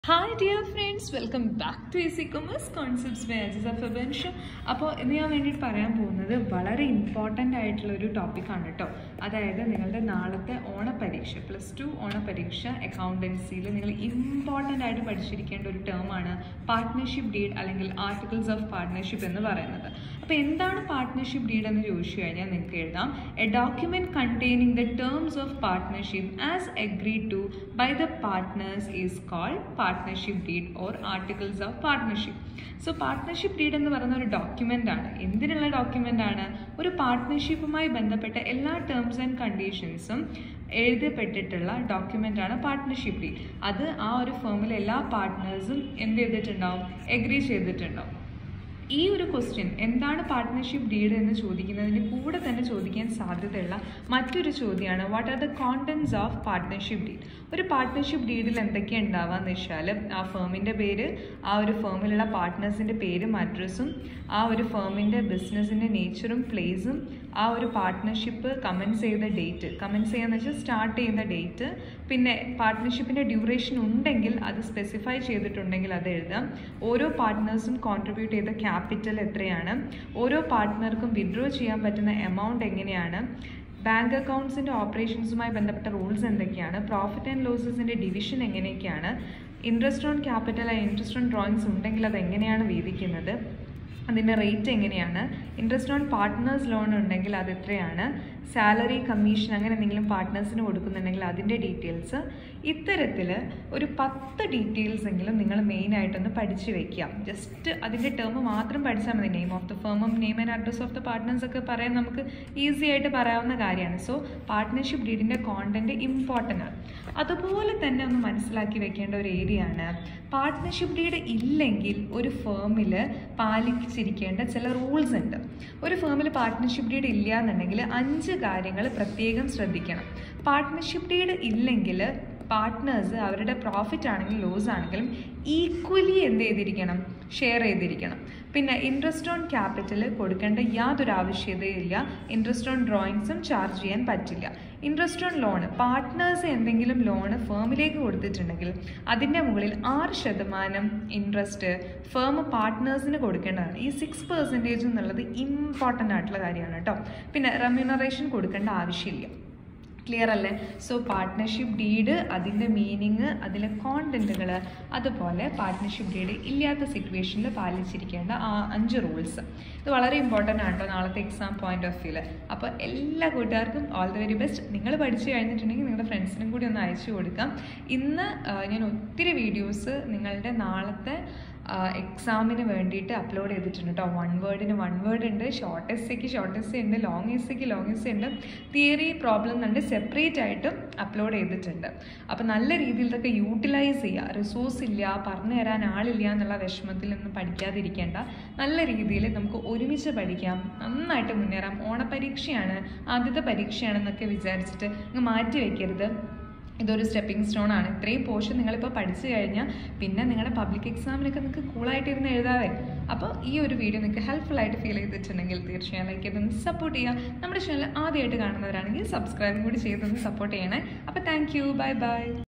hi dear friends welcome back to easy commerce concepts by Ajisa ഫെബൻഷ അപ്പോൾ ഇന്ന് ഞാൻ വേണ്ടിയിട്ട് പറയാൻ പോകുന്നത് വളരെ ഇമ്പോർട്ടൻ്റ് ആയിട്ടുള്ള ഒരു ടോപ്പിക്കാണ് കേട്ടോ അതായത് നിങ്ങളുടെ നാളത്തെ ഓണപരീക്ഷ പ്ലസ് ടു ഓണപരീക്ഷ അക്കൗണ്ടൻസിയിൽ നിങ്ങൾ ഇമ്പോർട്ടൻ്റ് ആയിട്ട് പഠിച്ചിരിക്കേണ്ട ഒരു ടേമാണ് പാർട്ട്ണർഷിപ്പ് ഡീഡ് അല്ലെങ്കിൽ ആർട്ടിക്കിൾസ് ഓഫ് പാർട്ട്ണർഷിപ്പ് എന്ന് പറയുന്നത് അപ്പോൾ എന്താണ് പാർട്ട്ണർഷിപ്പ് ഡീഡ് എന്ന് ചോദിച്ചു കഴിഞ്ഞാൽ നിങ്ങൾക്ക് എഴുതാം a document containing the terms of partnership as agreed to by the partners is called partnership deed or articles of partnership so partnership deed എന്ന് പറയുന്ന ഒരു ഡോക്യുമെൻ്റ് ആണ് എന്തിനുള്ള ഡോക്യുമെൻ്റ് ആണ് ഒരു പാർട്ട്ണർഷിപ്പുമായി ബന്ധപ്പെട്ട എല്ലാ ടേംസ് ആൻഡ് കണ്ടീഷൻസും എഴുതപ്പെട്ടിട്ടുള്ള ഡോക്യുമെൻ്റ് ആണ് പാർട്ട്ണർഷിപ്പ് ഡീഡ് അത് ആ ഒരു ഫേമിലെ എല്ലാ പാർട്ട്നേഴ്സും എന്ത് ചെയ്തിട്ടുണ്ടാവും എഗ്രി ചെയ്തിട്ടുണ്ടാവും ഈ ഒരു ക്വസ്റ്റ്യൻ എന്താണ് പാർട്ട്ണർഷിപ്പ് ഡീഡ് എന്ന് ചോദിക്കുന്നതിന് കൂടെ തന്നെ ചോദിക്കാൻ സാധ്യതയുള്ള മറ്റൊരു ചോദ്യമാണ് what are the contents of partnership deed ഒരു പാർട്ട്ണർഷിപ്പ് ഡീഡിൽ എന്തൊക്കെയാണ് ഉണ്ടാവുകയെന്ന് വെച്ചാൽ ആ ഫേമിൻ്റെ പേര് ആ ഒരു ഫേമിലുള്ള പാർട്ട്നേഴ്സിൻ്റെ പേരും അഡ്രസ്സും ആ ഒരു ഫേമിൻ്റെ ബിസിനസ്സിൻ്റെ നേച്ചറും പ്ലേസും ആ ഒരു പാർട്ട്ണർഷിപ്പ് കമൻസ് ചെയ്ത ഡേറ്റ് കമൻസ് ചെയ്യാന്ന് വെച്ചാൽ സ്റ്റാർട്ട് ചെയ്യുന്ന ഡേറ്റ് പിന്നെ പാർട്ട്ണർഷിപ്പിൻ്റെ ഡ്യൂറേഷൻ ഉണ്ടെങ്കിൽ അത് സ്പെസിഫൈ ചെയ്തിട്ടുണ്ടെങ്കിൽ അത് എഴുതാം ഓരോ പാർട്ട്നേഴ്സും കോൺട്രിബ്യൂട്ട് ചെയ്ത ക്യാപിറ്റൽ എത്രയാണ് ഓരോ പാർട്ട്ണർക്കും വിഡ്രോ ചെയ്യാൻ പറ്റുന്ന എമൗണ്ട് എങ്ങനെയാണ് ബാങ്ക് അക്കൗണ്ട്സിൻ്റെ ഓപ്പറേഷൻസുമായി ബന്ധപ്പെട്ട റൂൾസ് എന്തൊക്കെയാണ് പ്രോഫിറ്റ് ആൻഡ് ലോസസിൻ്റെ ഡിവിഷൻ എങ്ങനെയൊക്കെയാണ് interest on capital and interest on drawings ഉണ്ടെങ്കിൽ അത് എങ്ങനെയാണ് വീതിക്കുന്നത് അതിൻ്റെ റേറ്റ് എങ്ങനെയാണ് ഇൻട്രസ്റ്റ് ഓൺ പാർട്ട്നേഴ്സ് ലോൺ ഉണ്ടെങ്കിൽ അത് എത്രയാണ് സാലറി കമ്മീഷൻ അങ്ങനെ എന്തെങ്കിലും പാർട്ട്നേഴ്സിന് കൊടുക്കുന്നുണ്ടെങ്കിൽ അതിൻ്റെ ഡീറ്റെയിൽസ് ഇത്തരത്തിൽ ഒരു പത്ത് ഡീറ്റെയിൽസ് എങ്കിലും നിങ്ങൾ മെയിനായിട്ടൊന്ന് പഠിച്ച് വെക്കുക ജസ്റ്റ് അതിൻ്റെ ടേം മാത്രം പഠിച്ചാൽ മതി നെയിം ഓഫ് ദ ഫേമും name and address of the partners ഒക്കെ പറയാൻ നമുക്ക് ഈസി ആയിട്ട് പറയാവുന്ന കാര്യമാണ് സോ പാർട്ട്ണർഷിപ്പ് ഡീഡിൻ്റെ കോണ്ടൻറ്റ് ഇമ്പോർട്ടൻ്റ് ആണ് അതുപോലെ തന്നെ ഒന്ന് മനസ്സിലാക്കി വെക്കേണ്ട ഒരു ഏരിയ ആണ് പാർട്ട്ണർഷിപ്പ് ഡീഡ് ഇല്ലെങ്കിൽ ഒരു ഫേമിൽ പാലിച്ചിരിക്കേണ്ട ചില റൂൾസ് ഉണ്ട് ഒരു ഫേമിൽ പാർട്ട്ണർഷിപ്പ് ഡീഡ് ഇല്ല എന്നുണ്ടെങ്കിൽ അഞ്ച് കാര്യങ്ങൾ പ്രത്യേകം ശ്രദ്ധിക്കണം പാർട്ട്ണർഷിപ്പ് ഡീഡ് ഇല്ലെങ്കിൽ പാർട്ട്നേഴ്സ് അവരുടെ പ്രോഫിറ്റ് ആണെങ്കിലും ലോസ് ആണെങ്കിലും ഈക്വലി എന്ത് ചെയ്തിരിക്കണം ഷെയർ ചെയ്തിരിക്കണം പിന്നെ ഇൻട്രസ്റ്റ് ഓൺ ക്യാപിറ്റൽ കൊടുക്കേണ്ട യാതൊരു ആവശ്യതയില്ല ഇൻട്രസ്റ്റ് ഓൺ ഡ്രോയിങ്സും ചാർജ് ചെയ്യാൻ പറ്റില്ല ഇൻട്രസ്റ്റ് ഓൺ ലോൺ പാർട്ട്നേഴ്സ് എന്തെങ്കിലും ലോണ് ഫേമിലേക്ക് കൊടുത്തിട്ടുണ്ടെങ്കിൽ അതിൻ്റെ മുകളിൽ ആറ് ശതമാനം ഇൻട്രസ്റ്റ് ഫേം പാർട്ട്നേഴ്സിന് കൊടുക്കേണ്ടതാണ് ഈ സിക്സ് പെർസെൻറ്റേജ് എന്നുള്ളത് ഇമ്പോർട്ടൻ്റ് ആയിട്ടുള്ള കാര്യമാണ് കേട്ടോ പിന്നെ റെമ്യൂണറേഷൻ കൊടുക്കേണ്ട ആവശ്യമില്ല ക്ലിയർ അല്ലേ സോ പാർട്ട്ണർഷിപ്പ് ഡീഡ് അതിൻ്റെ മീനിങ് അതിലെ കോണ്ടൻറ്റുകൾ അതുപോലെ പാർട്ട്ണർഷിപ്പ് ഡീഡ് ഇല്ലാത്ത സിറ്റുവേഷനിൽ പാലിച്ചിരിക്കേണ്ട ആ അഞ്ച് റൂൾസ് ഇത് വളരെ ഇമ്പോർട്ടൻ്റ് ആണ് കേട്ടോ നാളത്തെ എക്സാം പോയിന്റ് ഓഫ് വ്യൂവിൽ അപ്പോൾ എല്ലാ കൂട്ടുകാർക്കും ഓൾ ദി വെരി ബെസ്റ്റ് നിങ്ങൾ പഠിച്ചു കഴിഞ്ഞിട്ടുണ്ടെങ്കിൽ നിങ്ങളുടെ ഫ്രണ്ട്സിനും കൂടി ഒന്ന് അയച്ചു കൊടുക്കാം ഇന്ന് ഞാൻ ഒത്തിരി വീഡിയോസ് നിങ്ങളുടെ നാളത്തെ എക്സാമിന് വേണ്ടിയിട്ട് അപ്ലോഡ് ചെയ്തിട്ടുണ്ട് കേട്ടോ വൺ വേർഡിന് വൺ വേർഡ് ഉണ്ട് ഷോർട്ട് എസ്സേക്ക് ഷോർട്ട് എസ്സേ ഉണ്ട് ലോങ് എസ്സേക്ക് ലോങ് എസ്സേ ഉണ്ട് തിയറി പ്രോബ്ലം എന്നുണ്ട് സെപ്പറേറ്റ് ആയിട്ടും അപ്ലോഡ് ചെയ്തിട്ടുണ്ട് അപ്പോൾ നല്ല രീതിയിൽ ഇതൊക്കെ യൂട്ടിലൈസ് ചെയ്യുക റിസോഴ്സ് ഇല്ല പറഞ്ഞു തരാൻ ആളില്ല എന്നുള്ള വിഷമത്തിൽ നിന്ന് പഠിക്കാതിരിക്കേണ്ട നല്ല രീതിയിൽ നമുക്ക് ഒരുമിച്ച് പഠിക്കാം നന്നായിട്ട് മുന്നേറാം ഓണപരീക്ഷയാണ് ആദ്യത്തെ പരീക്ഷയാണെന്നൊക്കെ വിചാരിച്ചിട്ട് അങ്ങ് മാറ്റി വയ്ക്കരുത് ഇതൊരു സ്റ്റെപ്പിംഗ് സ്റ്റോൺ ആണ് ഇത്രയും പോർഷൻ നിങ്ങളിപ്പോൾ പഠിച്ചു കഴിഞ്ഞാൽ പിന്നെ നിങ്ങളുടെ പബ്ലിക് എക്സാമിനൊക്കെ നിങ്ങൾക്ക് കൂളായിട്ട് ഇരുന്ന് എഴുതാവേ അപ്പോൾ ഈ ഒരു വീഡിയോ നിങ്ങൾക്ക് ഹെൽപ്ഫുൾ ആയിട്ട് ഫീൽ ചെയ്തിട്ടുണ്ടെങ്കിൽ തീർച്ചയായും ലൈക്ക് ചെയ്തൊന്ന് സപ്പോർട്ട് ചെയ്യുക നമ്മുടെ ചാനൽ ആദ്യമായിട്ട് കാണുന്നവരാണെങ്കിൽ സബ്സ്ക്രൈബും കൂടി ചെയ്തൊന്ന് സപ്പോർട്ട് ചെയ്യണേ അപ്പോൾ താങ്ക് യു ബൈ ബൈ